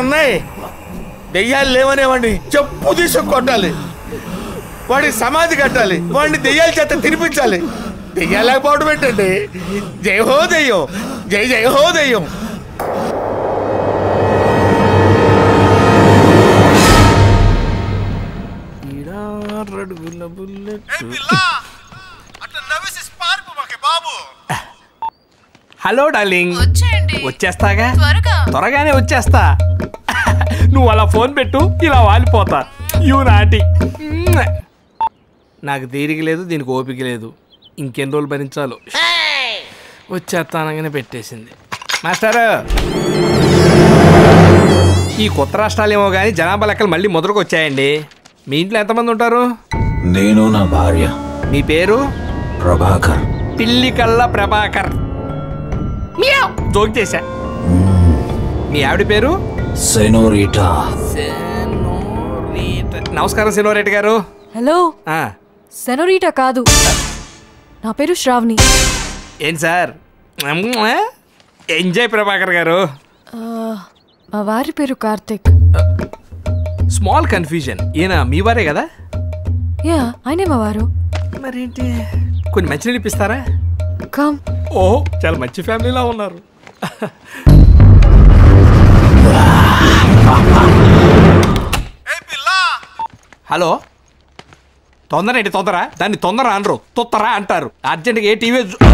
ఉన్నాయి దెయ్యాలు లేవనేవాడిని చెప్పు తీసి కొట్టాలి వాడికి సమాధి కట్టాలి వాడిని దెయ్యాల చేత తినిపించాలి దెయ్యాలేకపోవడం ఏంటండి జై హో దెయ్యం జై జై హో దెయ్యం హలో డార్లింగ్ వచ్చేయండి వచ్చేస్తాగా త్వరగా త్వరగానే వచ్చేస్తా నువ్వు అలా ఫోన్ పెట్టు ఇలా వాలిపోతా యూ నాటి నాకు తీరిక లేదు దీనికి ఓపిక లేదు ఇంకెన్ని రోజులు భరించాలో వచ్చేస్తానగానే పెట్టేసింది మాస్టారు ఈ కొత్త రాష్ట్రాలేమో కానీ జనాభా లెక్కలు మళ్ళీ మొదలుకు వచ్చాయండి మీ ఇంట్లో ఎంతమంది ఉంటారు నేను నా భార్య మీ పేరు ప్రభాకర్ పిల్లి కళ్ళ ప్రభాకర్ మియావ్. జోక్ చేశా మీ ఆవిడ పేరు సెనోరిటా నమస్కారం సినోరెడ్డి గారు హలో ఆ, సెనోరీటా కాదు నా పేరు శ్రావణి ఏంటి సార్ అమ్మా. ఎంజాయ్ ప్రభాకర్ గారు ఆ, మా వారి పేరు కార్తిక్ స్మాల్ కన్ఫ్యూజన్ ఈయన మీ వారే కదా యా ఆయనే మా వారు మరేంటి కొన్ని మంచినీళ్ళు ఇప్పిస్తారా కమ్ ఓహో చాలా మంచి ఫ్యామిలీలా ఉన్నారు హలో తొందర ఏంటి తొందర దాన్ని తొందర అనరు తొత్తరా అంటారు అర్జెంట్గా ఏ టీవీ చూ-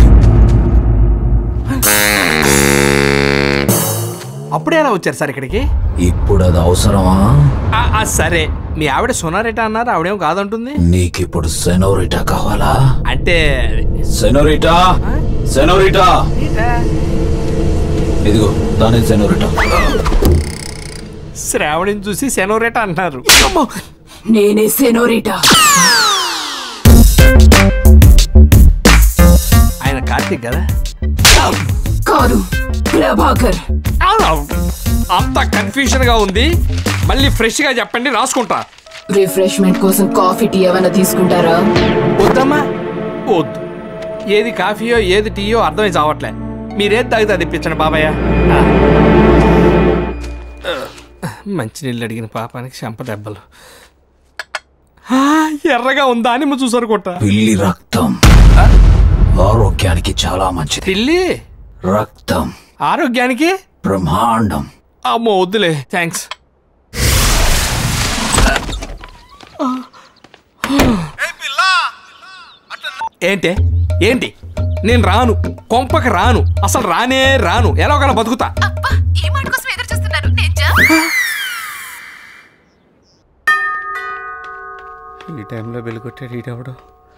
అప్పుడే ఎలా వచ్చారు సార్ ఇక్కడికి ఇప్పుడు అది అవసరమా ఆ, ఆ, సరే మీ ఆవిడ సొనారేటా అన్నారు ఆవిడేం కాదంటుంది నీకిప్పుడు సెనోరిటా కావాలా అంటే సెనోరిటా సెనోరిటా ఇదిగో దాని సెనోరిటా శ్రావణిని చూసి సెనోరేటా అంటున్నారు అమ్మో! నేనే సెనోరిటా ఆయన కార్తీక్ కదా కాదు ప్రభాకర్ అవును. అంత కన్ఫ్యూషన్ గా ఉంది మళ్ళీ ఫ్రెష్ గా చెప్పండి రాసుకుంటా రిఫ్రెష్మెంట్ కోసం కాఫీ టీ ఏమైనా తీసుకుంటారా వద్దమ్మా వద్దు ఏది కాఫీయో ఏది టీయో అర్థమై చావట్లే మీరేది తాగితే అది ఇప్పించండి బాబాయ్ మంచినీళ్ళు అడిగిన పాపానికి చెంప దెబ్బలు ఆ, ఎర్రగా ఉందా అని నువ్వు చూసారు కొట్ట పిల్లి రక్తం ఆరోగ్యానికి చాలా మంచిది పిల్లి రక్తం ఆరోగ్యానికి బ్రహ్మాండం అమ్మో వద్దులే థ్యాంక్స్ ఏంటి ఏంటి నేను రాను కొంపకి రాను అసలు రానే రాను ఎలా ఒకలా బతుకుతా అబ్బా ఈ మాట కోసం ఎదురు చూస్తున్నారు నేను జా ఈ టైంలో వెలుగొట్టాడు ఈడెవడు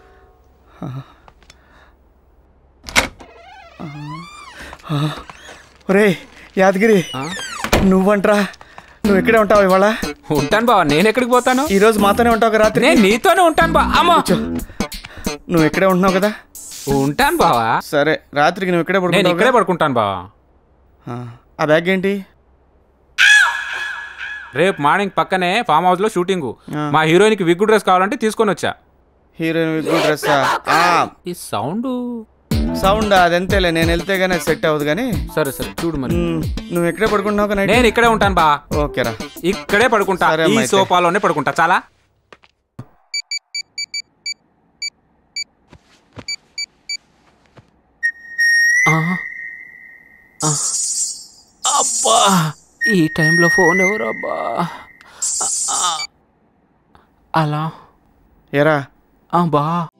ఒరే యాదగిరి నువ్వంట్రా నువ్వు ఇక్కడే ఉంటావు ఇవాళ ఉంటాను బావ నేను ఎక్కడికి పోతాను ఈ రోజు మాతోనే ఉంటావు కదా రాత్రి నేను నీతోనే ఉంటాను బా అమ్మా నువ్వు ఇక్కడే ఉంటున్నావు కదా ఉంటాను బావా సరే రాత్రికి నువ్వు ఇక్కడే నేను పడుకుంటావు ఇక్కడే కదా? పడుకుంటాను బావా ఆ, ఆ బ్యాగ్ ఏంటి రేపు మార్నింగ్ పక్కనే ఫామ్ హౌస్ లో షూటింగ్ ఆ. మా హీరోయిన్ కి విగ్గు డ్రెస్ కావాలంటే తీసుకొని వచ్చా హీరోయిన్ విగ్ డ్రెస్ ఈ సౌండ్ సౌండ్ అదంతేలే నేను వెళ్తే గానీ సెట్ అవ్వదు కానీ సరే సరే చూడు మరి మ్, నువ్వు ఎక్కడే పడుకుంటున్నావు కదా నేను ఇక్కడే ఉంటాను బా ఓకేరా ఇక్కడే పడుకుంటా సరే ఈ అమ్మా అయితే. సోఫాలోనే పడుకుంటా చాలా అబ్బా ఈ టైంలో ఫోన్ ఎవరబ్బా అలా ఎరా ఆ, బా